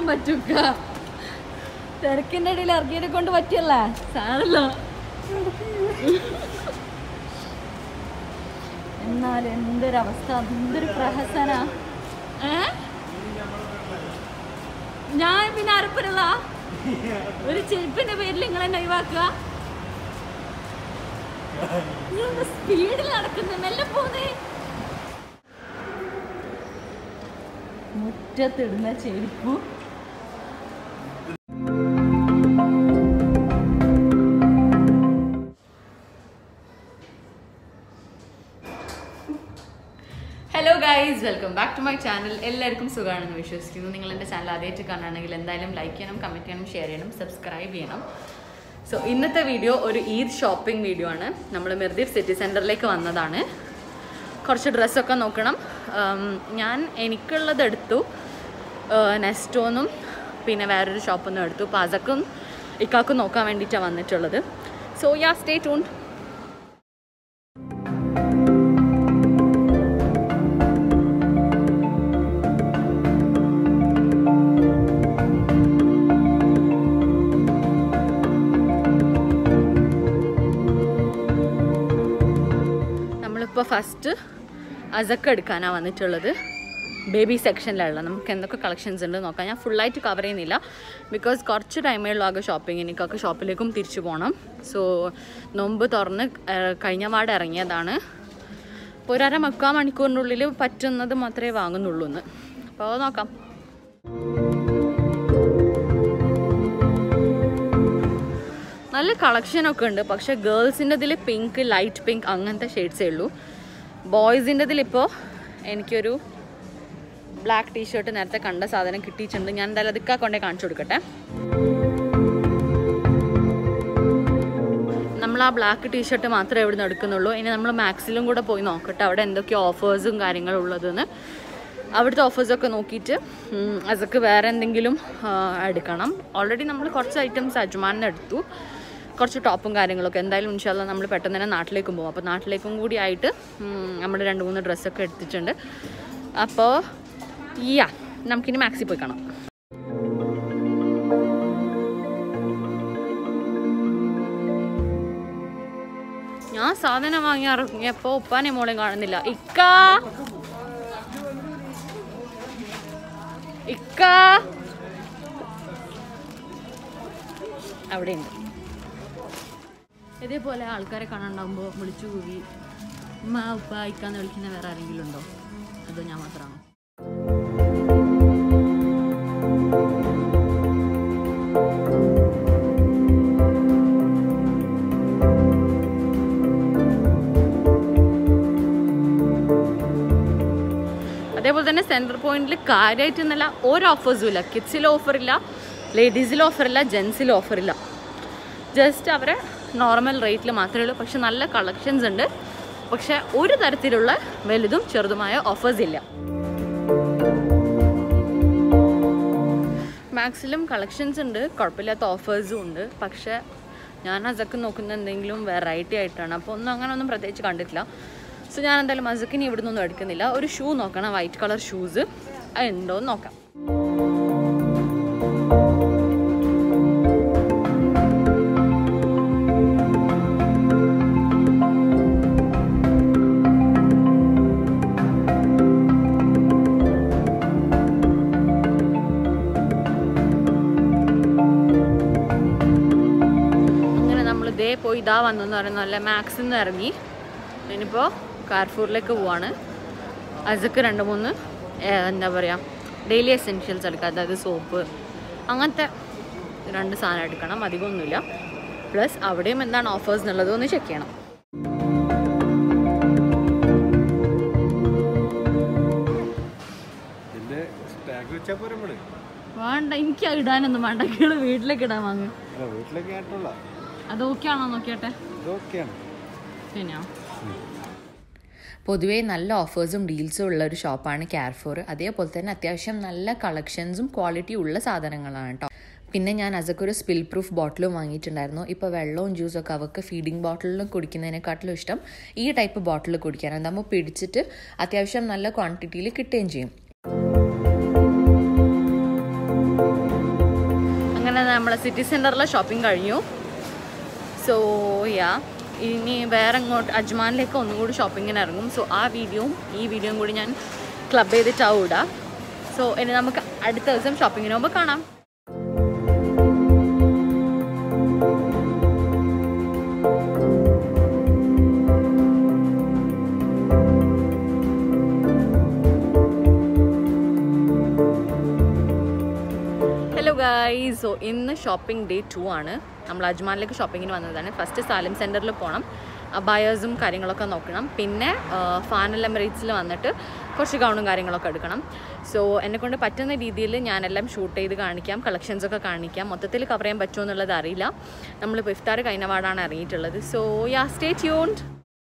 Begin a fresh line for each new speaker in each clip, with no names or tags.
പറ്റൂക്ക തിരക്കിന്റെ ഇടയിൽ ഇറങ്ങിയതിനെ കൊണ്ട് പറ്റിയല്ലേ സാറല്ലോ എന്നാൽ എന്തൊരവസ്ഥ എന്തൊരു പ്രഹസന ഏ ഞാൻ പിന്നെ അരപ്പരല്ല ഒരു ചെരുപ്പിന്റെ പേരിൽ നിങ്ങൾ എന്നെ ഒഴിവാക്കുക നിങ്ങളൊന്ന് സ്പീഡിൽ നടക്കുന്നു മെല്ലെ പോന്നേ മുറ്റത്തിടുന്ന ചെരുപ്പു hello guys welcome back to my channel എല്ലാവർക്കും സുഖമാണെന്ന് വിശ്വസിക്കുന്നു നിങ്ങൾ എൻ്റെ ചാനൽ ആദ്യമായിട്ട് കാണുകയാണെങ്കിൽ എന്തായാലും ലൈക്ക് ചെയ്യണം കമൻറ്റ് ചെയ്യണം ഷെയർ ചെയ്യണം സബ്സ്ക്രൈബ് ചെയ്യണം സോ ഇന്നത്തെ വീഡിയോ ഒരു ഈദ് ഷോപ്പിംഗ് വീഡിയോ ആണ് നമ്മൾ മിർദീഫ് സിറ്റി സെൻറ്ററിലേക്ക് വന്നതാണ് കുറച്ച് ഡ്രസ്സൊക്കെ നോക്കണം ഉം, ഞാൻ എനിക്കുള്ളത് എടുത്തു നെസ്റ്റോന്നും പിന്നെ വേറൊരു ഷോപ്പിൽ നിന്നും എടുത്തു അപ്പോൾ അതൊക്കും ഇക്കാക്കും നോക്കാൻ വേണ്ടിയിട്ടാണ് വന്നിട്ടുള്ളത് സോ യാ സ്റ്റേ ട്യൂൺ നമ്മളിപ്പോൾ ഫസ്റ്റ് അസക്ക് എടുക്കാനാണ് വന്നിട്ടുള്ളത് ബേബി സെക്ഷനിലുള്ള നമുക്ക് എന്തൊക്കെ കളക്ഷൻസ് ഉണ്ട് നോക്കാം ഞാൻ ഫുള്ളായിട്ട് കവർ ചെയ്യുന്നില്ല ബിക്കോസ് കുറച്ച് ടൈമേ ഉള്ളൂ ആകെ ഷോപ്പിംഗ് എനിക്കൊക്കെ ഷോപ്പിലേക്കും തിരിച്ചു പോകണം സോ നോമ്പ് തുറന്ന് ആ, കഴിഞ്ഞ പാട് ഇറങ്ങിയതാണ് അപ്പോൾ ഒരു അര മുക്കാൽ മണിക്കൂറിനുള്ളിൽ പറ്റുന്നത് മാത്രമേ വാങ്ങുന്നുള്ളൂ എന്ന് അപ്പോൾ നോക്കാം നല്ല കളക്ഷനൊക്കെ ഉണ്ട് പക്ഷേ ഗേൾസിൻ്റെ ഇതിൽ പിങ്ക് ലൈറ്റ് പിങ്ക് അങ്ങനത്തെ ഷെയ്ഡ്സേ ഉള്ളൂ ബോയ്സിൻ്റെ ഇതിലിപ്പോൾ എനിക്കൊരു ബ്ലാക്ക് ടീഷർട്ട് നേരത്തെ കണ്ട സാധനം കിട്ടിയിട്ടുണ്ട് ഞാൻ എന്തായാലും അതൊക്കെ കൊണ്ടേ കാണിച്ചു കൊടുക്കട്ടെ നമ്മൾ ആ ബ്ലാക്ക് ടീഷർട്ട് മാത്രമേ ഇവിടെ നിന്ന് എടുക്കുന്നുള്ളൂ ഇനി നമ്മൾ മാക്സിലും കൂടെ പോയി നോക്കട്ടെ അവിടെ എന്തൊക്കെ ഓഫേഴ്സും കാര്യങ്ങളും ഉള്ളതെന്ന് അവിടുത്തെ ഓഫേഴ്സൊക്കെ നോക്കിയിട്ട് ഉം, അതൊക്കെ വേറെ എന്തെങ്കിലും ആ, എടുക്കണം ഓൾറെഡി നമ്മൾ കുറച്ച് ഐറ്റംസ് അജ്മാനിന് എടുത്തു കുറച്ച് ടോപ്പും കാര്യങ്ങളൊക്കെ എന്തായാലും ഇൻഷാല്ല നമ്മൾ പെട്ടെന്ന് തന്നെ നാട്ടിലേക്കും പോകും അപ്പോൾ നാട്ടിലേക്കും കൂടി ആയിട്ട് നമ്മൾ രണ്ട് മൂന്ന് ഡ്രസ്സൊക്കെ എടുത്തിട്ടുണ്ട് അപ്പോൾ യാ നമുക്കിനി മാക്സി പോയി കാണാം ഞാൻ സാധനം വാങ്ങി ഇറങ്ങിയപ്പോ ഉപ്പാനെ മോളെ കാണുന്നില്ല ഇക്ക ഇക്ക അവിടെ ഉണ്ട് ഇതേപോലെ ആൾക്കാരെ കാണാണ്ടാവുമ്പോൾ വിളിച്ചു കൂവി ഉമ്മ ഉപ്പ ഇക്കാന്ന് വിളിക്കുന്ന വേറെ ആരെങ്കിലും ഉണ്ടോ അതോ ഞാൻ മാത്രമാണോ അതേപോലെ തന്നെ സെൻറ്റർ പോയിന്റിൽ കാര്യമായിട്ട് എന്നല്ല ഒരു ഓഫേഴ്സും ഇല്ല കിഡ്സിൽ ഓഫറില്ല ലേഡീസിൽ ഓഫറില്ല ജെൻസിൽ ഓഫറില്ല ജസ്റ്റ് അവരെ നോർമൽ റേറ്റിൽ മാത്രമേ ഉള്ളൂ പക്ഷെ നല്ല കളക്ഷൻസ് ഉണ്ട് പക്ഷെ ഒരു തരത്തിലുള്ള വലുതും ചെറുതുമായ ഓഫേഴ്സ് ഇല്ല മാക്സിലും കളക്ഷൻസ് ഉണ്ട് കുഴപ്പമില്ലാത്ത ഓഫേഴ്സും ഉണ്ട് പക്ഷെ ഞാൻ അതൊക്കെ നോക്കുന്ന എന്തെങ്കിലും വെറൈറ്റി ആയിട്ടാണ് അപ്പോൾ ഒന്നും അങ്ങനെ ഒന്നും പ്രത്യേകിച്ച് കണ്ടിട്ടില്ല സോ ഞാൻ എന്തായാലും മസക്കിനി ഇവിടെ നിന്നൊന്നും എടുക്കുന്നില്ല ഒരു ഷൂ നോക്കണം വൈറ്റ് കളർ ഷൂസ് അത് ഉണ്ടോ എന്ന് നോക്കാം അങ്ങനെ നമ്മൾ ഇതേ പോയി ഇതാ വന്നെന്ന് പറയുന്ന നല്ല മാക്സിൽ നിന്ന് ഇറങ്ങി ഇനിയിപ്പോൾ കാർഫൂറിലേക്ക് പോവാണ് അതൊക്കെ രണ്ട് മൂന്ന് ഏഹ്, എന്താ പറയുക ഡെയിലി എസെൻഷ്യൽസ് എടുക്കാം അതായത് സോപ്പ് അങ്ങനത്തെ രണ്ട് സാധനം എടുക്കണം അധികമൊന്നുമില്ല പ്ലസ് അവിടെയും എന്താണ് ഓഫേഴ്സ് എന്നുള്ളത് ഒന്ന് ചെക്ക് ചെയ്യണം
ഇതിന്റെ ടാഗ് വെച്ചാൽ പോരെ നമ്മള്
വേണ്ട എനിക്ക് ഇടാനൊന്നും വേണ്ട കേള് വീട്ടിലേക്ക് ഇടാൻ വാങ്ങ്
അല്ല വീട്ടിലേക്ക് ആയിട്ടുള്ള
അത് ഓക്കെ ആണോ നോക്കിയാട്ടെ
ഇതൊക്കെയാണ്
പിന്നെയോ
പൊതുവേ നല്ല ഓഫേഴ്സും ഡീൽസും ഉള്ള ഒരു ഷോപ്പാണ് കാർഫോർ അതേപോലെ തന്നെ അത്യാവശ്യം നല്ല കളക്ഷൻസും ക്വാളിറ്റി ഉള്ള സാധനങ്ങളാണ് കേട്ടോ പിന്നെ ഞാൻ അതൊക്കെ ഒരു സ്പിൽ പ്രൂഫ് ബോട്ടിലും വാങ്ങിയിട്ടുണ്ടായിരുന്നു ഇപ്പോൾ വെള്ളവും ജ്യൂസൊക്കെ അവർക്ക് ഫീഡിംഗ് ബോട്ടിലിലും കുടിക്കുന്നതിനെക്കാട്ടിലും ഇഷ്ടം ഈ ടൈപ്പ് ബോട്ടിൽ കുടിക്കാനാണ് നമ്മൾ പിടിച്ചിട്ട് അത്യാവശ്യം നല്ല ക്വാണ്ടിറ്റിയിൽ കിട്ടുകയും ചെയ്യും
അങ്ങനെ നമ്മൾ സിറ്റി സെൻറ്ററിലെ ഷോപ്പിംഗ് കഴിഞ്ഞു സോ യാ ഇനി വേറെ അങ്ങോട്ട് അജ്മാനിലേക്ക് ഒന്നും കൂടി ഷോപ്പിങ്ങിന് ഇറങ്ങും സോ ആ വീഡിയോയും ഈ വീഡിയോയും കൂടി ഞാൻ ക്ലബ് ചെയ്തിട്ടാവും ഇടാം സോ ഇനി നമുക്ക് അടുത്ത ദിവസം ഷോപ്പിങ്ങിന് പോകുമ്പോൾ കാണാം ഹലോ ഗായ്സ് സോ ഇന്ന് ഷോപ്പിംഗ് ഡേ ടു ആണ് നമ്മൾ അജ്മാനിലേക്ക് ഷോപ്പിങ്ങിന് വന്നതാണ് ഫസ്റ്റ് സാലിം സെൻറ്ററിൽ പോകണം ബയേഴ്സും കാര്യങ്ങളൊക്കെ നോക്കണം പിന്നെ ഫാനൽ എമറേറ്റ്സിൽ വന്നിട്ട് കുറച്ച് ഗൗണും കാര്യങ്ങളൊക്കെ എടുക്കണം സോ എന്നെക്കൊണ്ട് പറ്റുന്ന രീതിയിൽ ഞാനെല്ലാം ഷൂട്ട് ചെയ്ത് കാണിക്കാം കളക്ഷൻസ് ഒക്കെ കാണിക്കാം മൊത്തത്തിൽ കവർ ചെയ്യാൻ പറ്റുമോ എന്നുള്ളത് അറിയില്ല നമ്മളിപ്പോൾ ഇഫ്താർ കഴിഞ്ഞ പാടാണ് ഇറങ്ങിയിട്ടുള്ളത് so ya stay tuned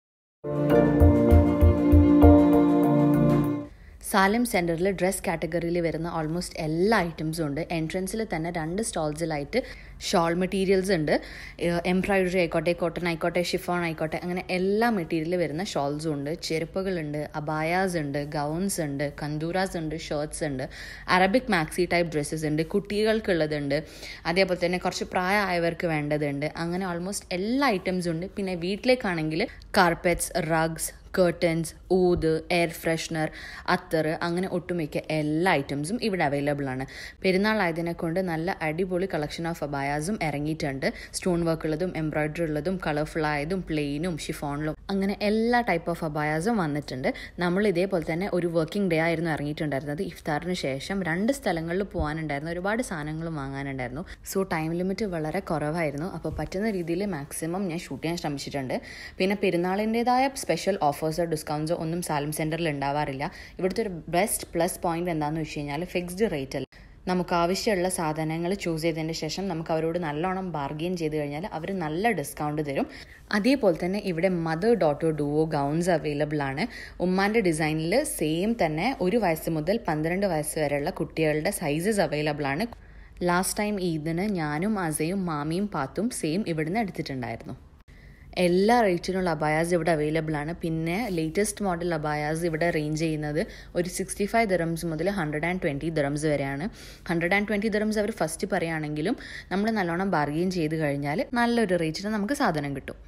Salam സെൻറ്ററിൽ ഡ്രസ് കാറ്റഗറിയിൽ വരുന്ന ഓൾമോസ്റ്റ് എല്ലാ ഐറ്റംസും ഉണ്ട് എൻട്രൻസിൽ തന്നെ രണ്ട് സ്റ്റോൾസിലായിട്ട് ഷോൾ മെറ്റീരിയൽസ് ഉണ്ട് എംബ്രോയിഡറി ആയിക്കോട്ടെ കോട്ടൺ ആയിക്കോട്ടെ ഷിഫോൺ ആയിക്കോട്ടെ അങ്ങനെ എല്ലാ മെറ്റീരിയലിൽ വരുന്ന ഷോൾസും ഉണ്ട് ചെരുപ്പുകളുണ്ട് അബായാസ് ഉണ്ട് ഗൗൺസ് ഉണ്ട് കന്തൂറാസ് ഉണ്ട് ഷർട്ട്സ് ഉണ്ട് അറബിക് മാക്സി ടൈപ്പ് ഡ്രസ്സസ് ഉണ്ട് കുട്ടികൾക്കുള്ളതുണ്ട് അതേപോലെ തന്നെ കുറച്ച് പ്രായമായവർക്ക് വേണ്ടതുണ്ട് അങ്ങനെ ഓൾമോസ്റ്റ് എല്ലാ ഐറ്റംസും ഉണ്ട് പിന്നെ വീട്ടിലേക്കാണെങ്കിൽ കാർപ്പറ്റ്സ് റഗ്സ് കേർട്ടൻസ് ഊത് എയർ ഫ്രഷ്നർ അത്തർ അങ്ങനെ ഒട്ടുമിക്ക എല്ലാ ഐറ്റംസും ഇവിടെ അവൈലബിൾ ആണ് പെരുന്നാളായതിനെ കൊണ്ട് നല്ല അടിപൊളി കളക്ഷൻ ഓഫ് അബായാസും ഇറങ്ങിയിട്ടുണ്ട് സ്റ്റോൺ വർക്ക് ഉള്ളതും എംബ്രോയിഡറി ഉള്ളതും കളർഫുൾ ആയതും പ്ലെയിനും ഷിഫോണിലും അങ്ങനെ എല്ലാ ടൈപ്പ് ഓഫ് അബായാസും വന്നിട്ടുണ്ട് നമ്മൾ ഇതേപോലെ തന്നെ ഒരു വർക്കിംഗ് ഡേ ആയിരുന്നു ഇറങ്ങിയിട്ടുണ്ടായിരുന്നത് ഇഫ്താറിന് ശേഷം രണ്ട് സ്ഥലങ്ങളിൽ പോകാനുണ്ടായിരുന്നു ഒരുപാട് സാധനങ്ങളും വാങ്ങാനുണ്ടായിരുന്നു സോ ടൈം ലിമിറ്റ് വളരെ കുറവായിരുന്നു അപ്പോൾ പറ്റുന്ന രീതിയിൽ മാക്സിമം ഞാൻ ഷൂട്ട് ചെയ്യാൻ ശ്രമിച്ചിട്ടുണ്ട് പിന്നെ പെരുന്നാളിൻ്റെതായ സ്പെഷ്യൽ ഓഫേഴ്സോ ഡിസ്കൗണ്ട്സോ ഒന്നും സാലം സെൻറ്ററിൽ ഉണ്ടാവാറില്ല ഇവിടുത്തെ ഒരു ബെസ്റ്റ് പ്ലസ് പോയിന്റ് എന്താണെന്ന് വെച്ച് കഴിഞ്ഞാൽ ഫിക്സ്ഡ് റേറ്റ് അല്ല നമുക്ക് ആവശ്യമുള്ള സാധനങ്ങൾ ചൂസ് ചെയ്തതിന് ശേഷം നമുക്ക് അവരോട് നല്ലോണം ബാർഗെയിൻ ചെയ്ത് കഴിഞ്ഞാൽ അവർ നല്ല ഡിസ്കൗണ്ട് തരും അതേപോലെ തന്നെ ഇവിടെ mother daughter duo gowns available ആണ് ഉമ്മാൻ്റെ ഡിസൈനിൽ സെയിം തന്നെ ഒരു വയസ്സ് മുതൽ പന്ത്രണ്ട് വയസ്സ് വരെയുള്ള കുട്ടികളുടെ സൈസസ് അവൈലബിൾ ആണ് ലാസ്റ്റ് ടൈം ഈദിന് ഞാനും അസയും മാമിയും പാത്തും സെയിം ഇവിടുന്ന് എടുത്തിട്ടുണ്ടായിരുന്നു എല്ലാ റേറ്റിനുള്ള അബായാസ് ഇവിടെ അവൈലബിൾ ആണ് പിന്നെ ലേറ്റസ്റ്റ് മോഡൽ അബായാസ് ഇവിടെ റേഞ്ച് ചെയ്യുന്നത് ഒരു സിക്സ്റ്റി ഫൈവ് ദറംസ് മുതൽ ഹൺഡ്രഡ് ആൻഡ് ട്വൻറ്റി ദറംസ് വരെയാണ് ഹൺഡ്രഡ് ആൻഡ് ട്വൻറ്റി ദറംസ് അവർ ഫസ്റ്റ് പറയുകയാണെങ്കിലും നമ്മൾ നല്ലോണം ബാർഗെയിൻ ചെയ്ത് കഴിഞ്ഞാൽ നല്ലൊരു റേറ്റിന് നമുക്ക് സാധനം കിട്ടും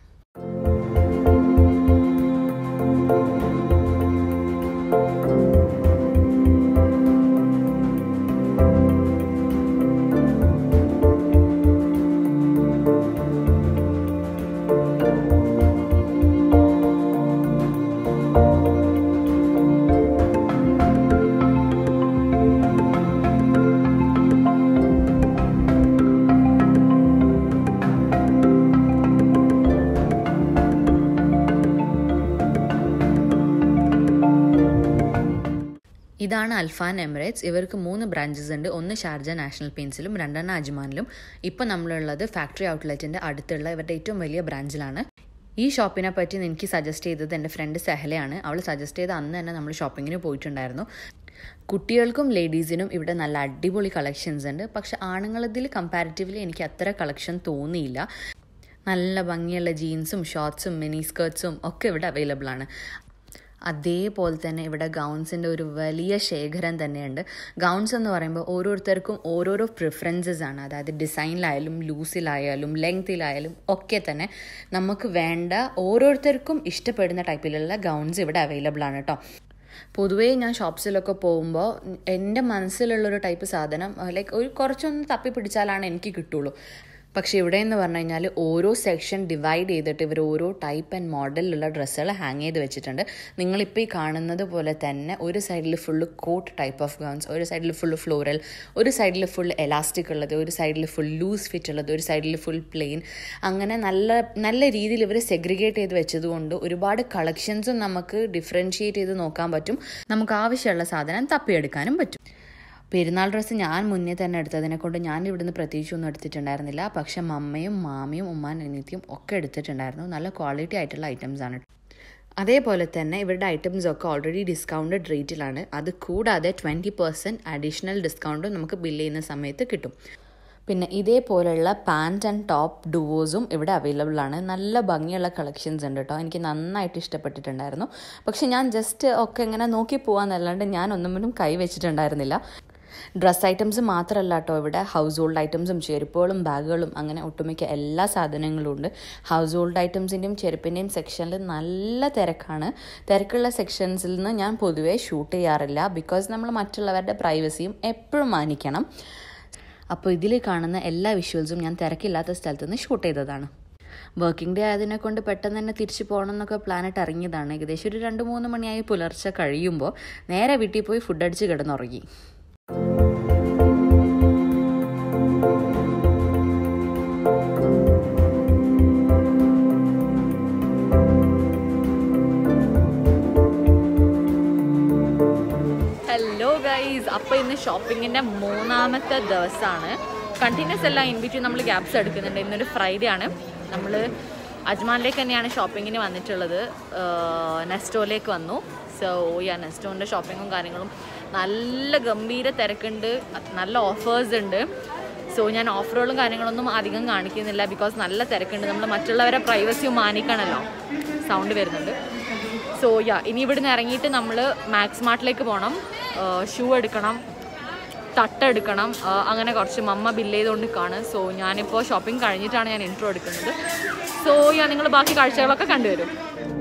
ഇതാണ് അൽഫാൻ എമിറേറ്റ്സ് ഇവർക്ക് മൂന്ന് ബ്രാഞ്ചസ് ഉണ്ട് ഒന്ന് ഷാർജ നാഷണൽ പെയിൻസിലും രണ്ടെണ്ണം അജ്മാനിലും ഇപ്പോൾ നമ്മളുള്ളത് ഫാക്ടറി ഔട്ട്ലെറ്റിൻ്റെ അടുത്തുള്ള ഇവരുടെ ഏറ്റവും വലിയ ബ്രാഞ്ചിലാണ് ഈ ഷോപ്പിനെ പറ്റി എനിക്ക് സജസ്റ്റ് ചെയ്തത് എൻ്റെ ഫ്രണ്ട് സെഹലയാണ് അവൾ സജസ്റ്റ് ചെയ്ത അന്ന് തന്നെ നമ്മൾ ഷോപ്പിങ്ങിന് പോയിട്ടുണ്ടായിരുന്നു കുട്ടികൾക്കും ലേഡീസിനും ഇവിടെ നല്ല അടിപൊളി കളക്ഷൻസ് ഉണ്ട് പക്ഷെ ആണുങ്ങളതിൽ കമ്പാരിറ്റീവ്ലി എനിക്ക് അത്ര കളക്ഷൻ തോന്നിയില്ല നല്ല ഭംഗിയുള്ള ജീൻസും ഷോർട്സും മിനി സ്കേർട്സും ഒക്കെ ഇവിടെ അവൈലബിൾ ആണ് അതേപോലെ തന്നെ ഇവിടെ ഗൗൺസിൻ്റെ ഒരു വലിയ ശേഖരം തന്നെയുണ്ട് ഗൗൺസ് എന്ന് പറയുമ്പോൾ ഓരോരുത്തർക്കും ഓരോരോ പ്രിഫറൻസസ് ആണ് അതായത് ഡിസൈനിലായാലും ലൂസിലായാലും ലെങ്തിലായാലും ഒക്കെ തന്നെ നമുക്ക് വേണ്ട ഓരോരുത്തർക്കും ഇഷ്ടപ്പെടുന്ന ടൈപ്പിലുള്ള ഗൗൺസ് ഇവിടെ അവൈലബിൾ ആണ് കേട്ടോ പൊതുവേ ഞാൻ ഷോപ്സിലൊക്കെ പോകുമ്പോൾ എൻ്റെ മനസ്സിലുള്ളൊരു ടൈപ്പ് സാധനം ലൈക്ക് ഒരു കുറച്ചൊന്ന് തപ്പി പിടിച്ചാലാണ് എനിക്ക് കിട്ടുള്ളൂ പക്ഷേ ഇവിടെ എന്ന് പറഞ്ഞു കഴിഞ്ഞാൽ ഓരോ സെക്ഷൻ ഡിവൈഡ് ചെയ്തിട്ട് ഇവർ ഓരോ ടൈപ്പ് ആൻഡ് മോഡലിലുള്ള ഡ്രസ്സുകൾ ഹാങ് ചെയ്ത് വെച്ചിട്ടുണ്ട് നിങ്ങളിപ്പോൾ ഈ കാണുന്നത് പോലെ തന്നെ ഒരു സൈഡിൽ full coat type of gowns ഒരു സൈഡിൽ ഫുള്ള് ഫ്ലോറൽ ഒരു സൈഡിൽ ഫുൾ എലാസ്റ്റിക് ഉള്ളത് ഒരു സൈഡിൽ ഫുൾ ലൂസ് ഫിറ്റ് ഉള്ളത് ഒരു സൈഡിൽ ഫുൾ പ്ലെയിൻ അങ്ങനെ നല്ല നല്ല രീതിയിൽ ഇവർ സെഗ്രിഗേറ്റ് ചെയ്ത് വെച്ചതുകൊണ്ട് ഒരുപാട് കളക്ഷൻസും നമുക്ക് ഡിഫറൻഷിയേറ്റ് ചെയ്ത് നോക്കാൻ പറ്റും നമുക്ക് ആവശ്യമുള്ള സാധനം തപ്പിയെടുക്കാനും പറ്റും പെരുന്നാൾ ഡ്രസ്സ് ഞാൻ മുന്നേ തന്നെ എടുത്തതിനെ കൊണ്ട് ഞാൻ ഇവിടുന്ന് പ്രത്യേകിച്ചൊന്നും എടുത്തിട്ടുണ്ടായിരുന്നില്ല പക്ഷെ മമ്മയും മാമിയും ഉമ്മാൻ അനിയത്തിയും ഒക്കെ എടുത്തിട്ടുണ്ടായിരുന്നു നല്ല ക്വാളിറ്റി ആയിട്ടുള്ള ഐറ്റംസ് ആണ് അതേപോലെ തന്നെ ഇവരുടെ ഐറ്റംസ് ഒക്കെ ഓൾറെഡി ഡിസ്കൗണ്ടഡ് റേറ്റിലാണ് അത് കൂടാതെ ട്വൻറ്റി പെർസെൻറ്റ് അഡീഷണൽ ഡിസ്കൗണ്ടും നമുക്ക് ബില്ല് ചെയ്യുന്ന സമയത്ത് കിട്ടും പിന്നെ ഇതേപോലെയുള്ള പാൻറ് ആൻഡ് ടോപ്പ് ഡുവോസും ഇവിടെ അവൈലബിൾ ആണ് നല്ല ഭംഗിയുള്ള കളക്ഷൻസ് ഉണ്ട് കേട്ടോ എനിക്ക് നന്നായിട്ട് ഇഷ്ടപ്പെട്ടിട്ടുണ്ടായിരുന്നു പക്ഷെ ഞാൻ ജസ്റ്റ് ഒക്കെ ഇങ്ങനെ നോക്കി പോകാന്നല്ലാണ്ട് ഞാൻ ഒന്നും കൈ വെച്ചിട്ടുണ്ടായിരുന്നില്ല ഡ്രസ് ഐറ്റംസ് മാത്രമല്ല കേട്ടോ ഇവിടെ ഹൗസ് ഹോൾഡ് ഐറ്റംസും ചെരുപ്പുകളും ബാഗുകളും അങ്ങനെ ഒട്ടുമിക്ക എല്ലാ സാധനങ്ങളും ഉണ്ട് ഹൗസ് ഹോൾഡ് ഐറ്റംസിൻ്റെയും ചെരുപ്പിൻ്റെയും സെക്ഷനിൽ നല്ല തിരക്കാണ് തിരക്കുള്ള സെക്ഷൻസിൽ നിന്ന് ഞാൻ പൊതുവേ ഷൂട്ട് ചെയ്യാറില്ല ബിക്കോസ് നമ്മൾ മറ്റുള്ളവരുടെ പ്രൈവസിയും എപ്പോഴും മാനിക്കണം അപ്പോൾ ഇതിൽ കാണുന്ന എല്ലാ വിഷ്വൽസും ഞാൻ തിരക്കില്ലാത്ത സ്ഥലത്ത് നിന്ന് ഷൂട്ട് ചെയ്തതാണ് വർക്കിംഗ് ഡേ ആയതിനെ കൊണ്ട് പെട്ടെന്ന് തന്നെ തിരിച്ചു പോകണം എന്നൊക്കെ പ്ലാനിട്ട് ഇറങ്ങിയതാണ് ഏകദേശം ഒരു രണ്ട് മൂന്ന് മണിയായി പുലർച്ചെ കഴിയുമ്പോൾ നേരെ വീട്ടിൽ പോയി ഫുഡ് അടിച്ച് കിടന്നുറങ്ങി
ഹലോ ഗൈസ് അപ്പോൾ ഇന്ന് ഷോപ്പിങ്ങിൻ്റെ മൂന്നാമത്തെ ദിവസമാണ് കണ്ടിന്യൂസ് എല്ലാം ഇൻ ബിറ്റ്വീൻ നമ്മൾ ഗ്യാപ്സ് എടുക്കുന്നുണ്ട് ഇന്നൊരു ഫ്രൈഡേ ആണ് നമ്മൾ അജ്മാനിലേക്ക് തന്നെയാണ് ഷോപ്പിങ്ങിന് വന്നിട്ടുള്ളത് നെസ്റ്റോയിലേക്ക് വന്നു സോ യാ നെസ്റ്റോൻ്റെ ഷോപ്പിങ്ങും കാര്യങ്ങളും നല്ല ഗംഭീര തിരക്കുണ്ട് നല്ല ഓഫേഴ്സ് ഉണ്ട് സോ ഞാൻ ഓഫറുകളും കാര്യങ്ങളൊന്നും അധികം കാണിക്കുന്നില്ല ബിക്കോസ് നല്ല തിരക്കുണ്ട് നമ്മൾ മറ്റുള്ളവരെ പ്രൈവസിയും മാനിക്കണമല്ലോ സൗണ്ട് വരുന്നുണ്ട് സോ യാ ഇനി ഇവിടുന്ന് ഇറങ്ങിയിട്ട് നമ്മൾ മാക്സ് മാർട്ടിലേക്ക് പോകണം ഷൂ എടുക്കണം തട്ടെടുക്കണം ആ, അങ്ങനെ കുറച്ച് മമ്മ ബില്ല് ചെയ്തുകൊണ്ട് കാണും സോ ഞാനിപ്പോൾ ഷോപ്പിംഗ് കഴിഞ്ഞിട്ടാണ് ഞാൻ ഇൻട്രോ എടുക്കുന്നത് സോ യാ നിങ്ങൾ ബാക്കി കാഴ്ചകളൊക്കെ കണ്ടുവരും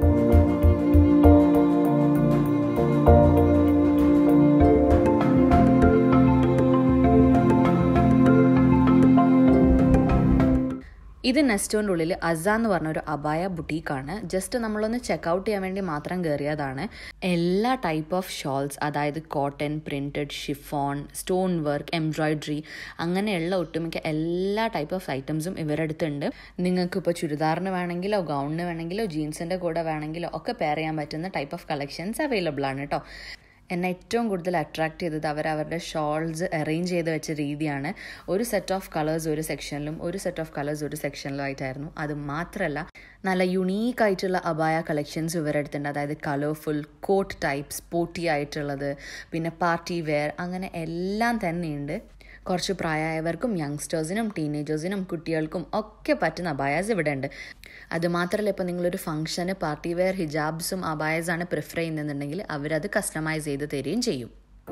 ഇത് നെസ്റ്റോൻ്റെ ഉള്ളിൽ അസ എന്ന് പറഞ്ഞ ഒരു അബായ ബുട്ടീക്കാണ് ജസ്റ്റ് നമ്മളൊന്ന് ചെക്കൗട്ട് ചെയ്യാൻ വേണ്ടി മാത്രം കയറിയതാണ് എല്ലാ ടൈപ്പ് ഓഫ് ഷോൾസ് അതായത് cotton printed chiffon stone work embroidery അങ്ങനെയുള്ള ഒട്ടുമിക്ക എല്ലാ ടൈപ്പ് ഓഫ് ഐറ്റംസും ഇവരടുത്തുണ്ട് നിങ്ങൾക്ക് ഇപ്പോൾ ചുരിദാറിന് വേണമെങ്കിലോ ഗൗണിന് വേണമെങ്കിലോ ജീൻസിൻ്റെ കൂടെ വേണമെങ്കിലോ ഒക്കെ പെയർ ചെയ്യാൻ പറ്റുന്ന ടൈപ്പ് ഓഫ് കളക്ഷൻസ് അവൈലബിൾ ആണ് കേട്ടോ എന്നെ ഏറ്റവും കൂടുതൽ അട്രാക്ട് ചെയ്തത് അവർ അവരുടെ ഷോൾസ് അറേഞ്ച് ചെയ്ത് വെച്ച രീതിയാണ് ഒരു സെറ്റ് ഓഫ് കളേഴ്സ് ഒരു സെക്ഷനിലും ഒരു സെറ്റ് ഓഫ് കളേഴ്സ് ഒരു സെക്ഷനിലും ആയിട്ടായിരുന്നു അത് മാത്രമല്ല നല്ല യുണീക്ക് ആയിട്ടുള്ള അബായ കളക്ഷൻസ് ഇവരുടെ അടുത്തുണ്ട് അതായത് കളർഫുൾ കോട്ട് ടൈപ്പ് സ്പോർട്ടി ആയിട്ടുള്ളത് പിന്നെ പാർട്ടി വെയർ അങ്ങനെ എല്ലാം തന്നെയുണ്ട് കുറച്ച് പ്രായമായവർക്കും യങ്സ്റ്റേഴ്സിനും ടീനേജേഴ്സിനും കുട്ടികൾക്കും ഒക്കെ പറ്റുന്ന അബായാസ് ഇവിടെ ഉണ്ട് അതുമാത്രമല്ല ഇപ്പോൾ നിങ്ങളൊരു ഫംഗ്ഷന് പാർട്ടി വെയർ ഹിജാബ്സും അബായസാണ് പ്രിഫർ ചെയ്യുന്നതെന്നുണ്ടെങ്കിൽ അവരത് കസ്റ്റമൈസ് ചെയ്ത് തരികയും ചെയ്യും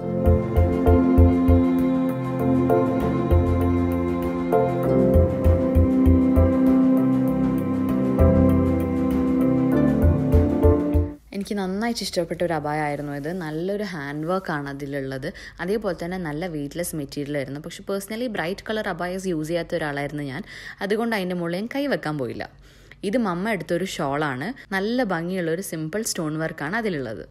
എനിക്ക് നന്നായിട്ട് ഇഷ്ടപ്പെട്ട ഒരു അബായമായിരുന്നു ഇത് നല്ലൊരു ഹാൻഡ് വർക്കാണ് അതിലുള്ളത് അതേപോലെ തന്നെ നല്ല വെയ്റ്റ്ലെസ് മെറ്റീരിയൽ ആയിരുന്നു പക്ഷെ പേഴ്സണലി ബ്രൈറ്റ് കളർ അബായസ് യൂസ് ചെയ്യാത്ത ഒരാളായിരുന്നു ഞാൻ അതുകൊണ്ട് അതിൻ്റെ മുകളിൽ ഞാൻ കൈ വെക്കാൻ പോയില്ല ഇത് മമ്മ എടുത്തൊരു ഷോളാണ് നല്ല ഭംഗിയുള്ള ഒരു സിമ്പിൾ സ്റ്റോൺ വർക്കാണ് അതിലുള്ളത്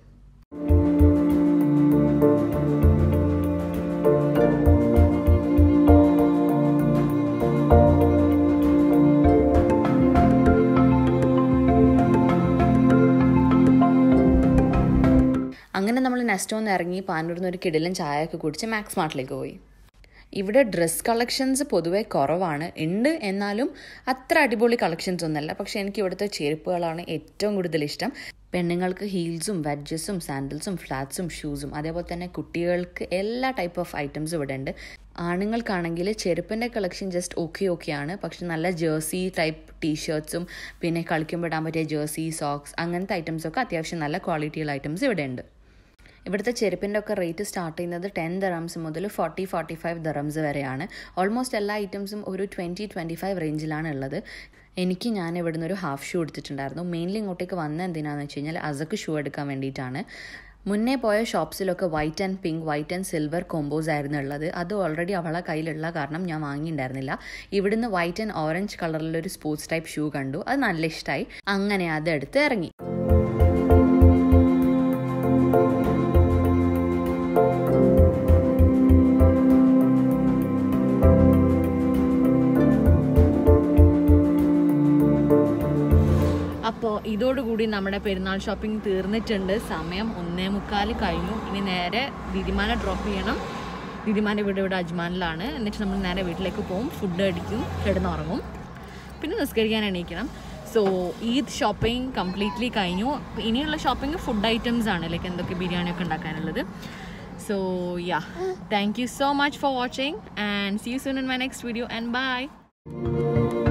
അങ്ങനെ നമ്മൾ നെസ്റ്റോന്ന് ഇറങ്ങി പാനൂരിൽ നിന്ന് ഒരു കിടിലൻ ചായ ഒക്കെ കുടിച്ച് മാക്സ് മാർട്ടിലേക്ക് പോയി ഇവിടെ ഡ്രസ് കളക്ഷൻസ് പൊതുവെ കുറവാണ് ഉണ്ട് എന്നാലും അത്ര അടിപൊളി കളക്ഷൻസ് ഒന്നല്ല പക്ഷെ എനിക്ക് ഇവിടുത്തെ ചെരുപ്പുകളാണ് ഏറ്റവും കൂടുതൽ ഇഷ്ടം പെണ്ണുങ്ങൾക്ക് ഹീൽസും വെഡ്ജസും സാൻഡൽസും ഫ്ലാറ്റ്സും ഷൂസും അതേപോലെ തന്നെ കുട്ടികൾക്ക് എല്ലാ ടൈപ്പ് ഓഫ് ഐറ്റംസും ഇവിടെ ഉണ്ട് ആണുങ്ങൾക്കാണെങ്കിൽ ചെരുപ്പിൻ്റെ കളക്ഷൻ ജസ്റ്റ് ഓക്കെ ഓക്കെ ആണ് പക്ഷെ നല്ല ജേഴ്സി ടൈപ്പ് ടീഷർട്ട്സും പിന്നെ കളിക്കുമ്പോൾ ഇടാൻ പറ്റിയ ജേഴ്സി സോക്സ് അങ്ങനത്തെ ഐറ്റംസൊക്കെ അത്യാവശ്യം നല്ല ക്വാളിറ്റിയുള്ള ഐറ്റംസ് ഇവിടെ ഉണ്ട് ഇവിടുത്തെ ചെരുപ്പിൻ്റെ ഒക്കെ റേറ്റ് സ്റ്റാർട്ട് ചെയ്യുന്നത് ടെൻ ദറംസ് മുതൽ ഫോർട്ടി ഫോർട്ടി ഫൈവ് ദറംസ് വരെയാണ് ഓൾമോസ്റ്റ് എല്ലാ ഐറ്റംസും ഒരു ട്വൻറ്റി ട്വൻറ്റി ഫൈവ് റേഞ്ചിലാണ് ഉള്ളത് എനിക്ക് ഞാൻ ഇവിടുന്ന് ഒരു ഹാഫ് ഷൂ എടുത്തിട്ടുണ്ടായിരുന്നു മെയിൻലി ഇങ്ങോട്ടേക്ക് വന്ന എന്തിനാന്ന് വെച്ച് കഴിഞ്ഞാൽ അസക്ക് ഷൂ എടുക്കാൻ വേണ്ടിയിട്ടാണ് മുന്നേ പോയ ഷോപ്സിലൊക്കെ white and pink white and silver combos ആയിരുന്നു ഉള്ളത് അത് ഓൾറെഡി അവളെ കയ്യിലുള്ള കാരണം ഞാൻ വാങ്ങിയിട്ടുണ്ടായിരുന്നില്ല ഇവിടുന്ന് വൈറ്റ് ആൻഡ് ഓറഞ്ച് കളറിലൊരു സ്പോർട്സ് ടൈപ്പ് ഷൂ കണ്ടു അത് നല്ല ഇഷ്ടമായി അങ്ങനെ അതെടുത്ത് ഇറങ്ങി
അപ്പോൾ ഇതോടുകൂടി നമ്മുടെ പെരുന്നാൾ ഷോപ്പിംഗ് തീർന്നിട്ടുണ്ട് സമയം ഒന്നേ മുക്കാൽ കഴിഞ്ഞു ഇനി നേരെ ദിദിമാനെ ഡ്രോപ്പ് ചെയ്യണം ദിദിമാൻ്റെ വീട് ഇവിടെ അജ്മാനിലാണ് എന്നിട്ട് നമ്മൾ നേരെ വീട്ടിലേക്ക് പോകും ഫുഡ് അടിക്കും കിടന്നുറങ്ങും പിന്നെ നിസ്കരിക്കാൻ എണീക്കണം സോ ഈദ് ഷോപ്പിംഗ് കംപ്ലീറ്റ്ലി കഴിഞ്ഞു ഇനിയുള്ള ഷോപ്പിംഗ് ഫുഡ് ഐറ്റംസ് ആണ് ലൈക്ക് എന്തൊക്കെ ബിരിയാണി ഒക്കെ ഉണ്ടാക്കാനുള്ളത് so ya thank you so much for watching and see you soon in my next video and by